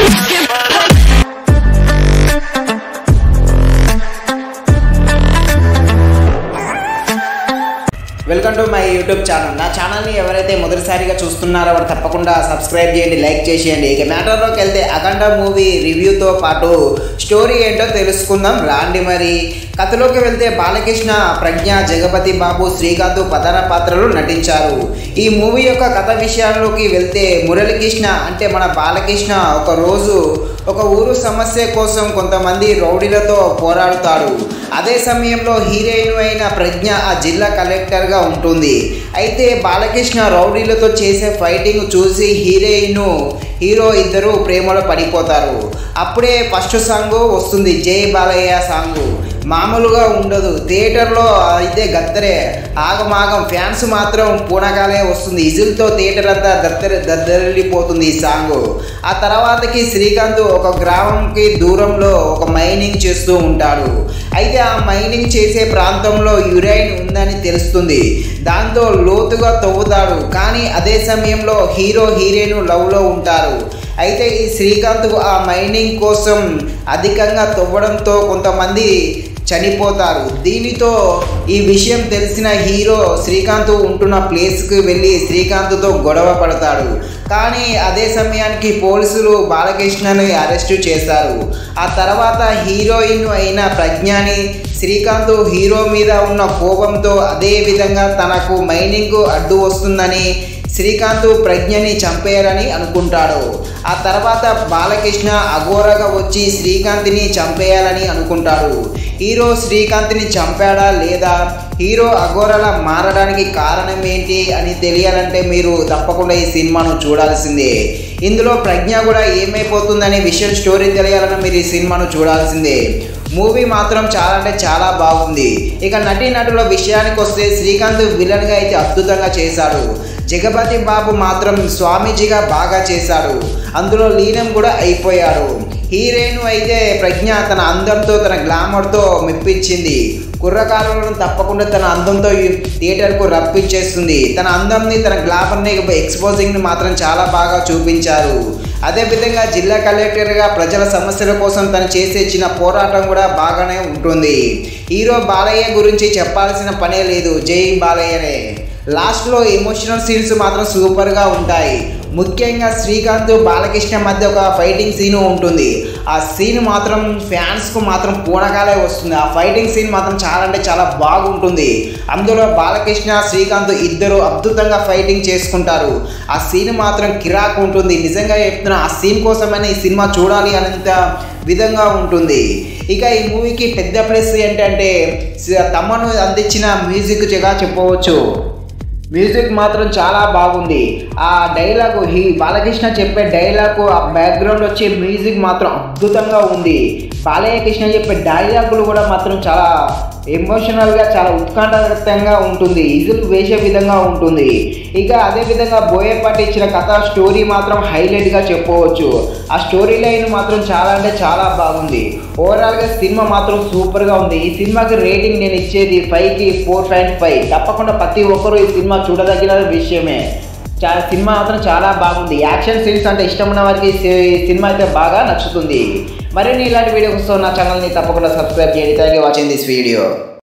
welcome to my YouTube channel నా ఛానల్ని ఎవరైతే మొదటిసారిగా చూస్తున్నారో వారు తప్పకుండా సబ్స్క్రైబ్ చేయండి లైక్ చేసేయండి ఇక మ్యాటర్లోకి వెళ్తే అఖండ మూవీ రివ్యూతో పాటు స్టోరీ ఏంటో తెలుసుకుందాం రాండి మరి కథలోకి వెళ్తే బాలకృష్ణ ప్రజ్ఞ జగపతి బాబు శ్రీకాంత్ ప్రధాన పాత్రలు నటించారు ఈ మూవీ యొక్క కథ విషయాల్లోకి వెళ్తే మురళీకృష్ణ అంటే మన బాలకృష్ణ ఒక రోజు ఒక ఊరు సమస్య కోసం కొంతమంది రౌడీలతో పోరాడుతాడు అదే సమయంలో హీరోయిన్ అయిన ప్రజ్ఞ ఆ జిల్లా కలెక్టర్గా ఉంటుంది అయితే బాలకృష్ణ రౌడీలతో చేసే ఫైటింగ్ చూసి హీరోయిన్ హీరో ఇద్దరు ప్రేమలో పడిపోతారు అప్పుడే ఫస్ట్ సాంగ్ వస్తుంది జై బాలయ్య సాంగ్ మామూలుగా ఉండదు థియేటర్లో అయితే గత్తరే ఆగమాగం ఫ్యాన్స్ మాత్రం పూనకాలే వస్తుంది ఇజులతో థియేటర్ అంతా దత్తరి దద్దరిల్లిపోతుంది ఈ సాంగ్ ఆ తర్వాతకి శ్రీకాంత్ ఒక గ్రామంకి దూరంలో ఒక మైనింగ్ చేస్తూ ఉంటాడు అయితే ఆ మైనింగ్ చేసే ప్రాంతంలో యురైన్ ఉందని తెలుస్తుంది దాంతో లోతుగా తవ్వుతాడు కానీ అదే సమయంలో హీరో హీరోయిన్ లవ్లో ఉంటారు అయితే ఈ శ్రీకాంత్ ఆ మైనింగ్ కోసం అధికంగా తవ్వడంతో కొంతమంది చనిపోతారు దీనితో ఈ విషయం తెలిసిన హీరో శ్రీకాంత్ ఉంటున్న ప్లేస్కి వెళ్ళి శ్రీకాంత్తో గొడవ పడతాడు కానీ అదే సమయానికి పోలీసులు బాలకృష్ణని అరెస్టు చేశారు ఆ తర్వాత హీరోయిన్ అయిన ప్రజ్ఞని శ్రీకాంత్ హీరో మీద ఉన్న కోపంతో అదే విధంగా తనకు మైనింగ్ అడ్డు వస్తుందని శ్రీకాంత్ ప్రజ్ఞని చంపేయాలని అనుకుంటాడు ఆ తర్వాత బాలకృష్ణ అఘోరగా వచ్చి శ్రీకాంత్ని చంపేయాలని అనుకుంటాడు హీరో శ్రీకాంత్ని చంపాడా లేదా హీరో అఘోరలా మారడానికి కారణం ఏంటి అని తెలియాలంటే మీరు తప్పకుండా ఈ సినిమాను చూడాల్సిందే ఇందులో ప్రజ్ఞ కూడా ఏమైపోతుందనే విషయం స్టోరీ తెలియాలన్నా మీరు ఈ సినిమాను చూడాల్సిందే మూవీ మాత్రం చాలా అంటే చాలా బాగుంది ఇక నటీ నటుల విషయానికి వస్తే శ్రీకాంత్ విలన్గా అయితే అద్భుతంగా చేశాడు జగపతి బాబు మాత్రం స్వామీజీగా బాగా చేశాడు అందులో లీనం కూడా అయిపోయాడు హీరోయిన్ అయితే ప్రజ్ఞ తన అందంతో తన గ్లామర్తో మెప్పించింది కుర్రకారులను తప్పకుండా తన అందంతో ఈ థియేటర్కు రప్పించేస్తుంది తన అందంని తన గ్లామర్ని ఎక్స్పోజింగ్ని మాత్రం చాలా బాగా చూపించారు అదేవిధంగా జిల్లా కలెక్టర్గా ప్రజల సమస్యల కోసం తను చేసే చిన్న పోరాటం కూడా బాగానే ఉంటుంది హీరో బాలయ్య గురించి చెప్పాల్సిన పనే లేదు జై బాలయ్యనే లాస్ట్లో ఎమోషనల్ సీన్స్ మాత్రం సూపర్గా ఉంటాయి ముఖ్యంగా శ్రీకాంత్ బాలకృష్ణ మధ్య ఒక ఫైటింగ్ సీన్ ఉంటుంది ఆ సీన్ మాత్రం ఫ్యాన్స్కు మాత్రం పూనకాలే వస్తుంది ఆ ఫైటింగ్ సీన్ మాత్రం చాలా అంటే చాలా బాగుంటుంది అందులో బాలకృష్ణ శ్రీకాంత్ ఇద్దరు అద్భుతంగా ఫైటింగ్ చేసుకుంటారు ఆ సీన్ మాత్రం కిరాక్ ఉంటుంది నిజంగా చెప్తున్నా ఆ సీన్ కోసమైనా ఈ సినిమా చూడాలి అనేంత విధంగా ఉంటుంది ఇక ఈ మూవీకి పెద్ద ప్లస్ ఏంటంటే తమ్మను అందించిన మ్యూజిక్గా చెప్పవచ్చు మ్యూజిక్ మాత్రం చాలా బాగుంది ఆ డైలాగ్ హీ బాలకృష్ణ చెప్పే డైలాగ్ ఆ బ్యాక్గ్రౌండ్ వచ్చే మ్యూజిక్ మాత్రం అద్భుతంగా ఉంది బాలయ్య కృష్ణ చెప్పే డైలాగులు కూడా మాత్రం చాలా ఎమోషనల్గా చాలా ఉత్కంఠభరితంగా ఉంటుంది ఇజులు వేసే విధంగా ఉంటుంది ఇక అదేవిధంగా బోయపాటి ఇచ్చిన కథ స్టోరీ మాత్రం హైలైట్గా చెప్పవచ్చు ఆ స్టోరీ లైన్ మాత్రం చాలా అంటే చాలా బాగుంది ఓవరాల్గా సినిమా మాత్రం సూపర్గా ఉంది ఈ సినిమాకి రేటింగ్ నేను ఇచ్చేది ఫైవ్కి ఫోర్ పాయింట్ ఫైవ్ తప్పకుండా ప్రతి ఒక్కరూ ఈ సినిమా చూడదగిన విషయమే చాలా సినిమా మాత్రం చాలా బాగుంది యాక్షన్ సీన్స్ అంటే ఇష్టం ఉన్న వారికి ఈ సినిమా అయితే బాగా నచ్చుతుంది మరిన్ని ఇలాంటి వీడియోస్ నా ఛానల్ని తప్పకుండా సబ్స్క్రైబ్ చేయండి thank you watching this video